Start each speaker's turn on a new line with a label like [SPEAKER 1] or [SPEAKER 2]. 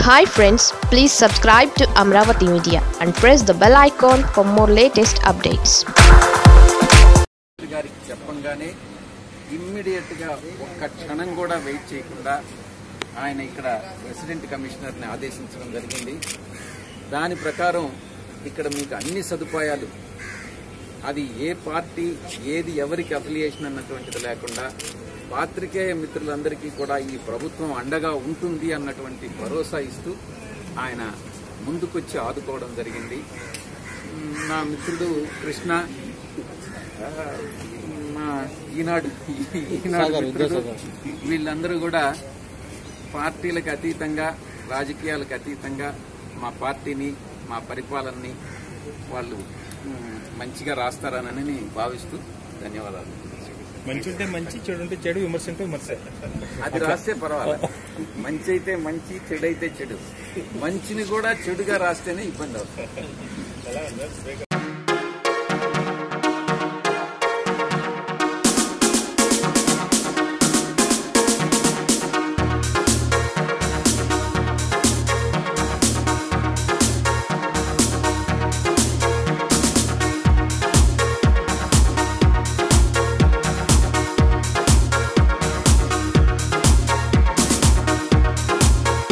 [SPEAKER 1] hi friends please subscribe to Amaravati media and press the bell icon for more latest updates
[SPEAKER 2] ముఖ్యమంత్రి గారికి చెప్పంగానే immediate గా ఒక్క క్షణం కూడా వెయిట్ చేయకుండా ఆయన ఇక్కడ రెసిడెంట్ కమిషనర్ ని ఆదేశించడం జరిగింది దాని ప్రకారం ఇక్కడ మీకు అన్ని సదుపాయాలు అది ఏ పార్టీ ఏది ఎవరికి అఫిలియేషన్ అన్నటువంటిది లేకుండా పాత్రికేయ మిత్రులందరికీ కూడా ఈ ప్రభుత్వం అండగా ఉంటుంది అన్నటువంటి భరోసా ఇస్తూ ఆయన ముందుకొచ్చి ఆదుకోవడం జరిగింది మ్, నా మిత్రుడు కృష్ణ ఆ, మా ఈనాడు ఈనాడు మిత్రుడు వీళ్ళందరూ కూడా పార్టీలకు అతీతంగా రాజకీయాలకు అతీతంగా మా పార్టీని మా పరిపాలనని వాళ్ళు మ్, మంచిగా రాస్తారనని భావిస్తూ ధన్యవాదాలు
[SPEAKER 3] మంచి ఉంటే మంచి చెడు ఉంటే చెడు విమర్శ ఉంటే విమర్శ
[SPEAKER 2] అది రాస్తే పర్వాలేదు మంచి అయితే మంచి చెడు అయితే చెడు మంచిని కూడా చెడుగా రాస్తేనే ఇబ్బంది అవుతుంది